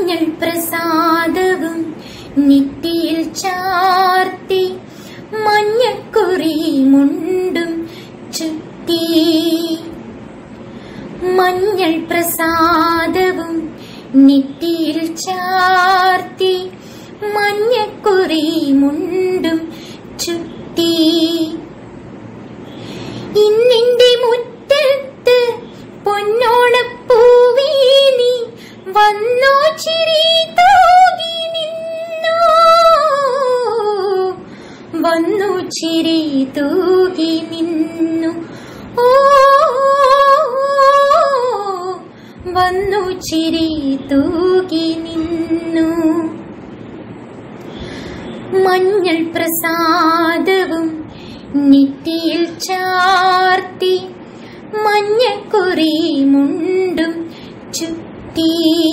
മഞ്ഞൾ പ്രസാദവും നെറ്റിയിൽ ചാർത്തി മഞ്ഞക്കുറി മുണ്ടും ചുറ്റി മഞ്ഞൾ പ്രസാദവും നെറ്റിയിൽ ചാർത്തി മഞ്ഞക്കുറി മുണ്ടും ചുറ്റി ഇന്നിന്റെ മുറ്റത്ത് പൊന്നോണപ്പൂവേ നീ വന്നോ ചിരി തൂകി നിന്നോ വന്നു ചിരി തൂകി നിന്നു ഓ വന്നു ചിരി തൂകി നിന്നു മഞ്ഞൾ പ്രസാദവും നെറ്റിയിൽ ചാർത്തി മഞ്ഞക്കുറി മുണ്ടും ചുറ്റി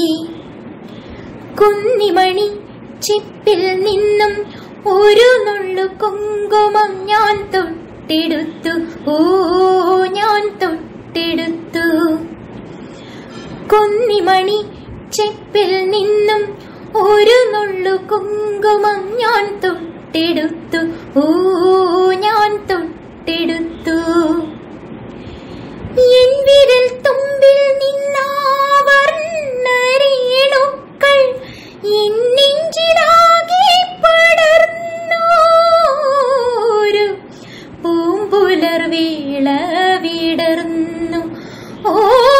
കുന്നിമണി ചിപ്പിൽ നിന്നും ഒരു നുള്ളു കുങ്കുമം ഞാൻ തൊട്ടെടുത്തു ഓ ഞാൻ തൊട്ടെടുത്തു കുന്നിമണി ചെപ്പിൽ നിന്നും ഒരു നുള്ളു കുങ്കുമം ഞാൻ തൊട്ടെടുത്തു ഓ ഞാൻ തൊട്ടെടുത്തു എൻ വിരൽ തുമ്പിൽ നിന്നാവർണ്ണരേണുക്കൾ എൻ നെഞ്ചിലാകെ പടർന്നോരു പൂമ്പുലർവേള വിടർന്നു ഓ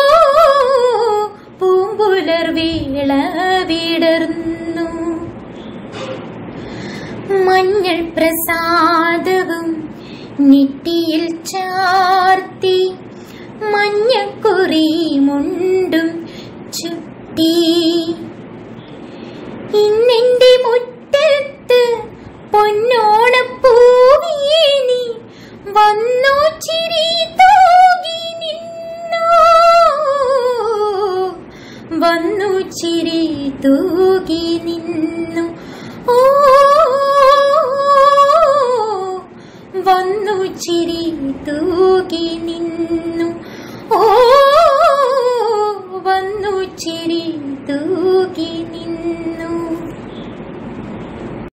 പൂമ്പുലർവേള വിടർന്നു മഞ്ഞൾ പ്രസാദവും നെറ്റിയിൽ ചാർത്തി മഞ്ഞക്കുറി മുണ്ടും ചുറ്റി ഇന്നെന്റെ മുറ്റത്ത് പൊന്നോണപ്പൂവേ നീ വന്നു ചിരി തൂകി നിന്നോ വന്നു ചിരി തൂകി നിന്നു ഓ വന്നു ചിരി